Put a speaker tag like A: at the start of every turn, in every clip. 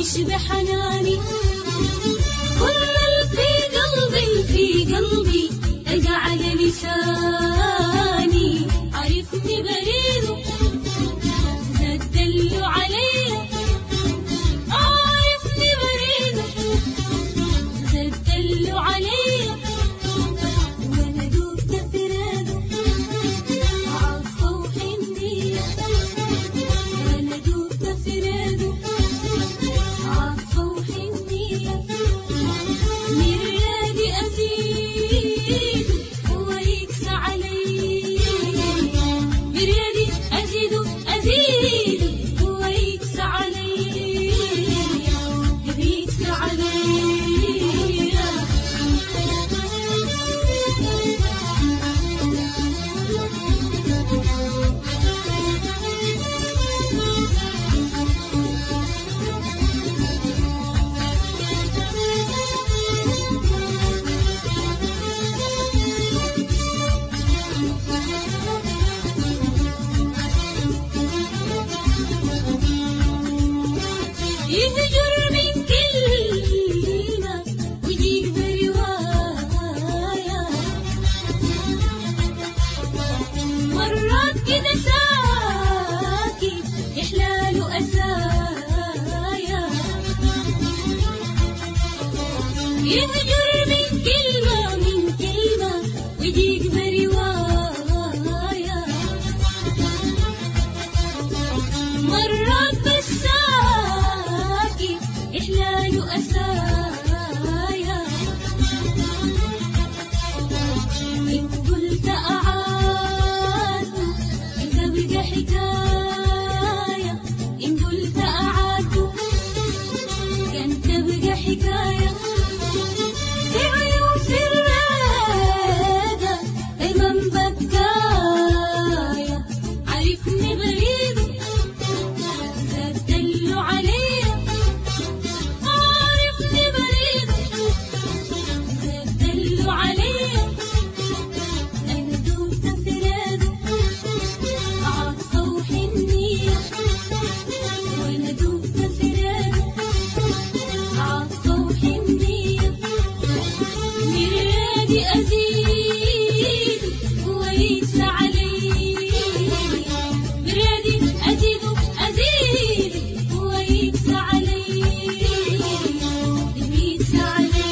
A: يشبه حناني كل في قلبي في قلبي ألقى على لساني عرفني بريده زاد دلو عليا عرفني بريده زاد دلو عليا وانا دوبت فراده عطفه وحنيه وانا دوبت فراده عطفه وحنيه مريالي أزيد هو يكسى علي مريالي أزيد أزيد هو يكسى علي يكسى يهجر من كلمة ويجيك برواية مرات كده ساكت يحلاله أسايا يهجر من كلمة من كلمة ويجيك برواية مرات بساكي إحلاله أسايا إن قلت أعاد إن بقى حكاية إن قلت أعاد كان تبقى حكاية في عيون سرادة دايما بكاية عرفني بريده زاد دلو عليا عرفني بريده زاد دلو عليا أنا دوبت فراده عطفه وحنية وأنا دوبت فراده عطفه وحنية مرادي أزيد ويكسى علي مرادي أزيد أزيد ويكسى علي ويكسى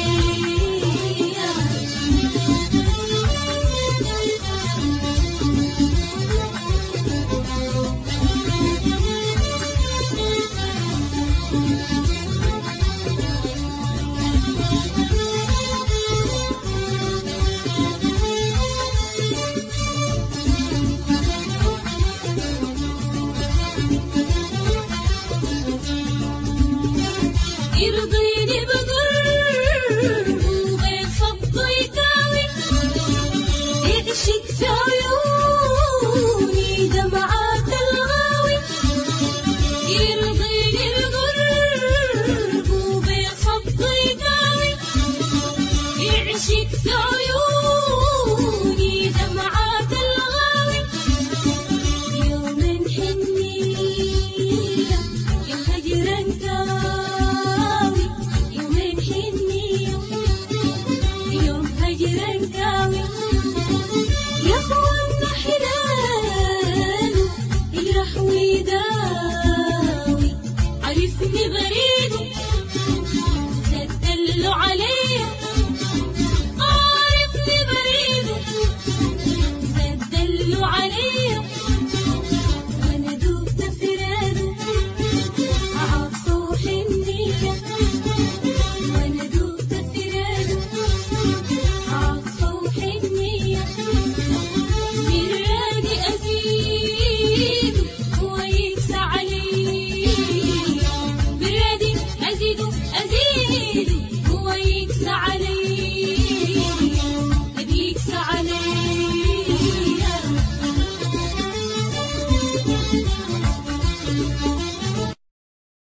A: يرضيني بقرب وبيصب يداوي يعشق في عيوني دمعات الغاوي يرضيني بقرب وبيصب يداوي يعشق في عيوني دمعات الغاوي يوم حنية يا هجرا كاوي يوم حنية يوم هجرا كاوي يا اخوانا حلاله يجرح ويداوي عرفني بريده زدله عليا عرفني بريده زدله عليا وانا دوبت فراده عطفه وحنية وانا دوبت فراده عطفه وحنية مرادي أزيد ويكسى علي مرادي أزيد أزيد ويكسى علي بيكسى علي